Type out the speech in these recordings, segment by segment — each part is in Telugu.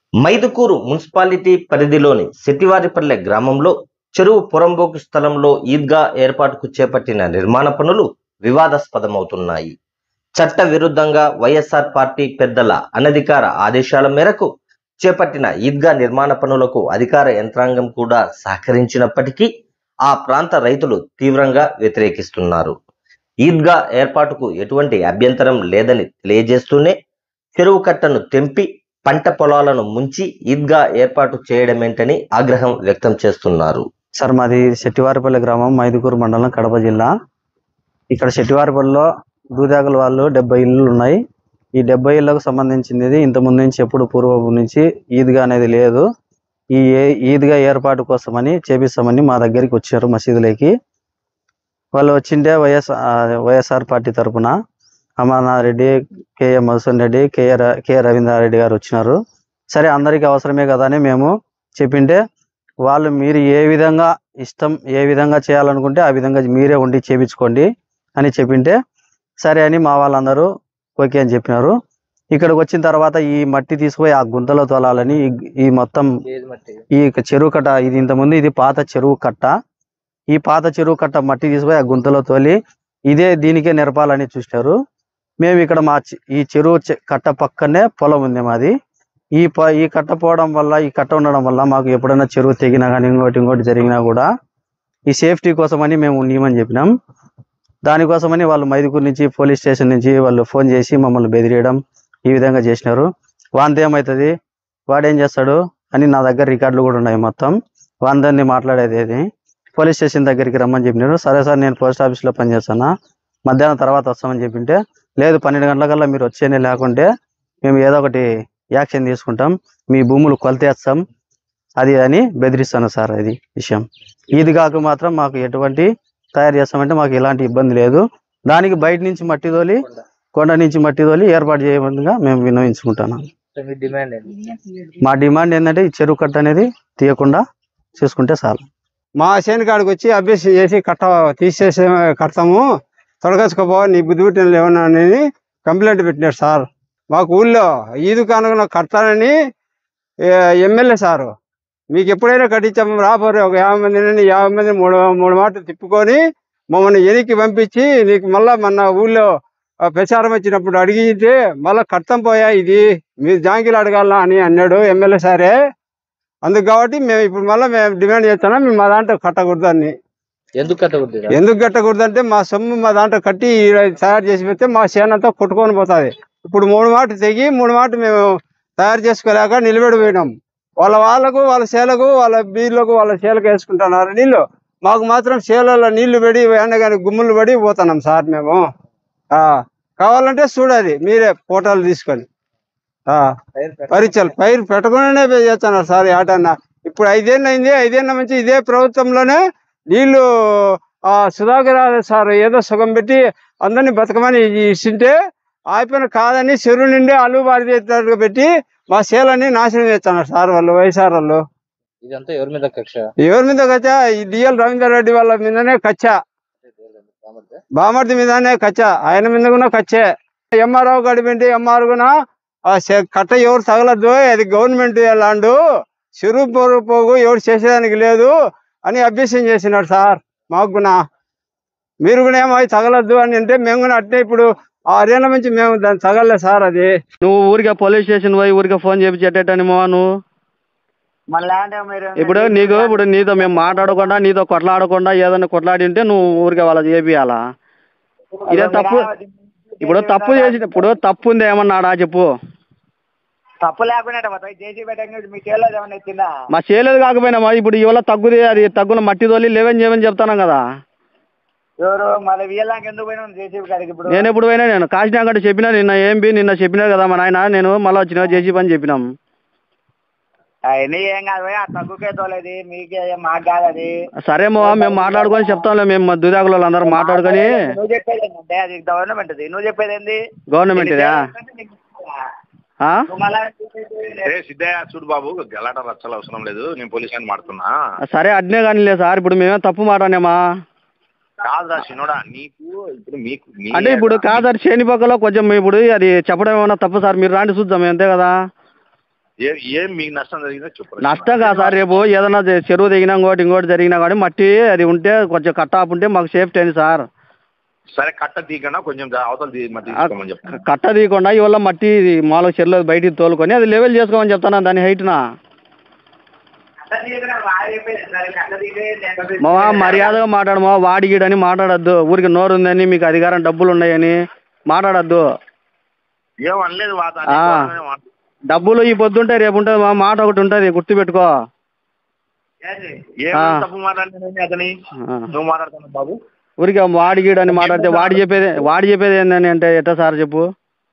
మైదుకూరు మున్సిపాలిటీ పరిధిలోని శెట్టివారిపల్లె గ్రామంలో చెరువు పురంబోకు స్థలంలో ఈద్గా ఏర్పాటుకు చేపట్టిన నిర్మాణ పనులు వివాదాస్పదమవుతున్నాయి చట్ట విరుద్ధంగా వైఎస్ఆర్ పార్టీ పెద్దల అనధికార ఆదేశాల మేరకు చేపట్టిన ఈద్గా నిర్మాణ పనులకు అధికార యంత్రాంగం కూడా సహకరించినప్పటికీ ఆ ప్రాంత రైతులు తీవ్రంగా వ్యతిరేకిస్తున్నారు ఈద్గా ఏర్పాటుకు ఎటువంటి అభ్యంతరం లేదని తెలియజేస్తూనే చెరువు కట్టను తెంపి పంట పొలాలను ముంచి ఈద్గా ఏర్పాటు చేయడమేంటని ఆగ్రహం వ్యక్తం చేస్తున్నారు సార్ మాది శెట్టివారిపల్లి గ్రామం మైదుకూరు మండలం కడప జిల్లా ఇక్కడ శెట్టివారిపల్లిలో దూదాగల వాళ్ళు డెబ్బై ఇళ్ళు ఉన్నాయి ఈ డెబ్బై ఇళ్ళకు సంబంధించింది ఇది ఇంత ముందు నుంచి ఎప్పుడు పూర్వపు నుంచి ఈద్గా అనేది లేదు ఈ ఏ- ఈద్గా ఏర్పాటు కోసమని చేపిస్తామని మా దగ్గరికి వచ్చారు మసీదులోకి వాళ్ళు వచ్చిండే వైఎస్ ఆ, వైఎస్ఆర్ పార్టీ తరపున అమర్నాథ్ రెడ్డి కేఏ మధుసూన్ రెడ్డి కేఏ ర- కె రవీంద్రారెడ్డి గారు వచ్చినారు సరే అందరికీ అవసరమే కదా అని మేము చెప్పింటే వాళ్ళు మీరు ఏ విధంగా ఇష్టం ఏ విధంగా చేయాలనుకుంటే ఆ విధంగా మీరే ఉండి చేపించుకోండి అని చెప్పింటే సరే అని మా వాళ్ళందరూ ఓకే అని చెప్పినారు ఇక్కడికి వచ్చిన తర్వాత ఈ మట్టి తీసుకుపోయి ఆ గుంతలో తోలాలని ఈ- ఈ మొత్తం ఈ చెరువు కట్ట ఇది ఇంతకుముందు ఇది పాత చెరువు కట్ట ఈ పాత చెరువు కట్ట మట్టి తీసుకుపోయి ఆ గుంతలో తోలి ఇదే దీనికే నిరపాలని చూసినారు మేము ఇక్కడ మా చె- ఈ చెరువు చె- కట్ట పక్కనే పొలం ఉంది మాది ఈ ప ఈ కట్ట పోవడం వల్ల ఈ కట్ట ఉండడం వల్ల మాకు ఎప్పుడైనా చెరువు తెగినా కానీ ఇంకోటి ఇంకోటి జరిగినా కూడా ఈ సేఫ్టీ కోసమని మేము ఉండమని చెప్పినాం దానికోసమని వాళ్ళు మైదుకూరు నుంచి పోలీస్ స్టేషన్ నుంచి వాళ్ళు ఫోన్ చేసి మమ్మల్ని బెదిరియడం ఈ విధంగా చేసినారు వాంది ఏమవుతుంది వాడేం చేస్తాడు అని నా దగ్గర రికార్డులు కూడా ఉన్నాయి మొత్తం వాందరిని మాట్లాడేది ఏది పోలీస్ స్టేషన్ దగ్గరికి రమ్మని చెప్పినారు సరే సార్ నేను పోస్ట్ ఆఫీస్లో పనిచేస్తాను మధ్యాహ్నం తర్వాత వస్తామని చెప్పింటే లేదు పన్నెండు గంటలకల్లా మీరు వచ్చేనే లేకుంటే మేము ఏదో ఒకటి యాక్షన్ తీసుకుంటాం మీ భూములు కొలతేస్తాం అది అని బెదిరిస్తాను సార్ అది విషయం ఇది కాక మాత్రం మాకు ఎటువంటి తయారు చేస్తామంటే మాకు ఎలాంటి ఇబ్బంది లేదు దానికి బయట నుంచి మట్టి తోలి కొండ నుంచి మట్టి తోలి ఏర్పాటు చేయమందిగా మేము విన్నవించుకుంటున్నాం మా డిమాండ్ ఏంటంటే ఈ చెరువు కట్ట అనేది తీయకుండా చూసుకుంటే చాలు మా చేను కాడికి వచ్చి అభ్యర్థి చేసి కట్ట తీసేసే కడతాము తొడగచ్చుకోపో నీ బుద్ధి పుట్టిన ఏమన్నా అని కంప్లైంట్ పెట్టినాడు సార్ మాకు ఊళ్ళో ఈదు కానుక కడతానని ఎమ్మెల్యే సారు మీకు ఎప్పుడైనా కట్టించాము రాబోరే ఒక యాభై మందిని యాభై మంది మూడు మూడు మాటలు తిప్పుకొని మమ్మల్ని ఎనికి పంపించి నీకు మళ్ళా మన ఊళ్ళో ఆ, ప్రచారం వచ్చినప్పుడు అడిగితే మళ్ళా కడతాం పోయా ఇది మీరు జాంకీలు అడగాల అని అన్నాడు ఎమ్మెల్యే సారే అందుకు కాబట్టి మేము ఇప్పుడు మళ్ళీ మేము డిమాండ్ చేస్తున్నాం మేము మా దాంట్లో కట్టకూడదని ఎందుకు కట్టకూడదు ఎందుకు కట్టకూడదు అంటే మా సొమ్ము మా దాంట్లో కట్టి ఈడ తయారు చేసి పెడితే మా చేనంతా కొట్టుకొని పోతుంది ఇప్పుడు మూడు మాట తెగి మూడు మాట మేము తయారు చేసుకోలేక నిలబడిపోయినాం వాళ్ళ వాళ్ళకు వాళ్ళ చేలకు వాళ్ళ బీర్లకు వాళ్ళ చేలకు వేసుకుంటున్నారు నీళ్ళు మాకు మాత్రం చేలలో నీళ్లు పడి ఎండగాని గుమ్ములు పడి పోతున్నాం సార్ మేము ఆ కావాలంటే చూడాలి మీరే ఫోటోలు తీసుకొని ఆ పరీక్షలు పైరు పెట్టకుండానే చేస్తున్నారు సార్ ఈ ఆటన్న ఇప్పుడు ఐదేళ్ళు అయింది ఐదేళ్ళ నుంచి ఇదే ప్రభుత్వంలోనే నీళ్లు ఆ సుధాకర్ రాజు సార్ ఏదో సుఖం పెట్టి అందరినీ బతకమని ఇస్తుంటే అయిపోయిన కాదని చెరువు నిండి అల్లు బారి పెట్టి మా చేలన్నీ నాశనం చేస్తున్నారు సార్ వాళ్ళు వైఎస్ఆర్ వాళ్ళు ఇదంతా ఎవరి మీద కక్ష ఎవరి మీద కచ్చా ఈ డిఎల్ రవీందర్ రెడ్డి వాళ్ళ మీదనే కచ్చా బామర్ది మీదనే కచ్చా ఆయన మీద కూడా కచ్చే ఎంఆర్ఓ గడిపిండి ఎంఆర్ కూడా ఆ చె- కట్ట ఎవరు తగలద్దు అది గవర్నమెంట్ ల్యాండ్ చెరువు పొరు పోగు ఎవరు చేసేదానికి లేదు అని అభ్యసనం చేసినాడు సార్ మాకు కూడా మీరు కూడా ఏమో అది తగలద్దు అని అంటే మేము కూడా అట్టే ఇప్పుడు ఆరేళ్ల నుంచి మేము దాన్ని తగలలేదు సార్ అది నువ్వు ఊరికే పోలీస్ స్టేషన్ పోయి ఊరికే ఫోన్ చేపించేటని నువ్వు ఇప్పుడు నీకు ఇప్పుడు నీతో మేము మాట్లాడకుండా నీతో కొట్లాడకుండా ఏదైనా కొట్లాడి ఉంటే నువ్వు ఊరికే వాళ్ళ చేపియాలా ఇదే తప్పు ఇప్పుడు తప్పు చేసి ఇప్పుడు తప్పు ఉంది ఏమన్నాడా చెప్పు తప్పు లేకుండా పోతాయి జేసీ పెట్టంగా మీ చేలో ఏమన్నా ఎత్తిందా మా చేయలేదు కాకపోయినా మరి ఇప్పుడు ఇవాళ తగ్గుది అది తగ్గున మట్టి తోలి లేవని చేయమని చెప్తాను కదా ఎవరు మళ్ళీ వీళ్ళకి ఎందుకు పోయినా జేసీ కాడికి ఇప్పుడు నేను ఎప్పుడు పోయినా నేను కాశీనాగ చెప్పినా నిన్న ఏం బి నిన్న చెప్పినా కదా మా నాయన నేను మళ్ళీ వచ్చిన చేసి పని చెప్పినాం అవన్నీ ఏం కాదు పోయి, ఆ తగ్గుకే తోలేది మీకే మాకు కాదు అది సరే మో మేము మాట్లాడుకొని చెప్తాంలే మేము దుదాకులు అందరూ మాట్లాడుకొని నువ్వు చెప్పేది ఏంటంటే అది గవర్నమెంట్ నువ్వు చెప్పేది ఏంది గవర్నమెంట్ ఇదా ఆ? నువ్వు మళ్ళా ఏ సిద్ధయ్య చూడు బాబు గలాట రచ్చలు అవసరం లేదు నేను పోలీస్ అని మాడుతున్నా సరే అడ్నే కానీ సార్ ఇప్పుడు మేమే తప్పు మాట్లాడినామా కాదురా చిన్నోడా నీకు ఇప్పుడు మీకు మీ- అంటే ఇప్పుడు కాదు సార్ చేని పక్కలో కొంచెం ఇప్పుడు అది చెప్పడం ఏమన్నా తప్పు సార్ మీరు రాండి చూద్దాం అంతే కదా ఏ ఏం మీకు నష్టం జరిగిందో చెప్పు నష్టం కాదు సార్ రేపు ఏదైనా చే- చెరువు దిగినా ఇంకోటి ఇంకోటి జరిగినా కానీ మట్టి అది ఉంటే కొంచెం కట్ ఆఫ్ ఉంటే మాకు సేఫ్టీ అని సార్ సరే కట్ట తీయకుండా కొంచెం దా- అవతల తీ- మరి ఆ తీసుకోమని చెప్పు క- కట్ట తీయకుండా ఇవల్ల మట్టి ఇది మామూలుగా చెరువులో బయటికి తోలుకొని అది లెవెల్ చేసుకోమని చెప్తాను దాని హైట్నా మా మర్యాదగా మాట్లాడు మా వాడిగిడని మాట్లాడద్దు ఊరికి నోరు ఉందని మీకు అధికారం డబ్బులు ఉన్నాయని మాట్లాడద్దు ఏం అనలేదు వాత ఆ. డబ్బులు ఈ పొద్దుంటే రేపు ఉంటుంది మా మాట ఒకటి ఉంటుంది గుర్తుపెట్టుకో ఏం ఆ. తప్పు మాట్లాడినా అతని ఆ. నువ్వు మాట్లాడుతున్నావు బాబు ఊరికే వాడిగిడని మాట్లాడితే వాడి చెప్పేది వాడి చెప్పేది ఏందని అంటే ఎట్టా సార్ చెప్పు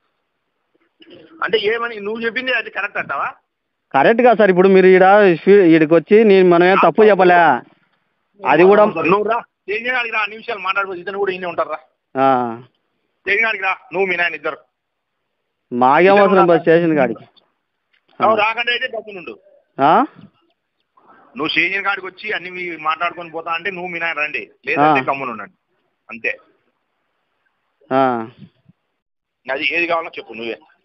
అంటే ఏమని నువ్వు చెప్పింది అది కరెక్ట్ అంటావా కరెక్ట్ గా సార్ ఇప్పుడు మీరు ఈడ ఈడికి వచ్చి నేను మనమేం తప్పు చెప్పలే అది కూడా నువ్వు రా తేజ గారికి రా నిమిషాలు మాట్లాడుకో ఇతను కూడా ఇన్ని ఉంటారా ఆ, తేజ గారికి రా నువ్వు మీ నాయన ఇద్దరు మాకేం అవసరం బస్ స్టేషన్ కాడికి నువ్వు రాకుండా అయితే డబ్బులుండు ఆ? నువ్వు స్టేషన్ కాడికి వచ్చి అన్ని మీ మాట్లాడుకొని పోతా అంటే నువ్వు మీ నాయన రండి లేదంటే ఆ. కమ్మును ఉండండి అంతే ఆ. అది ఏది కావాలో చెప్పు నువ్వే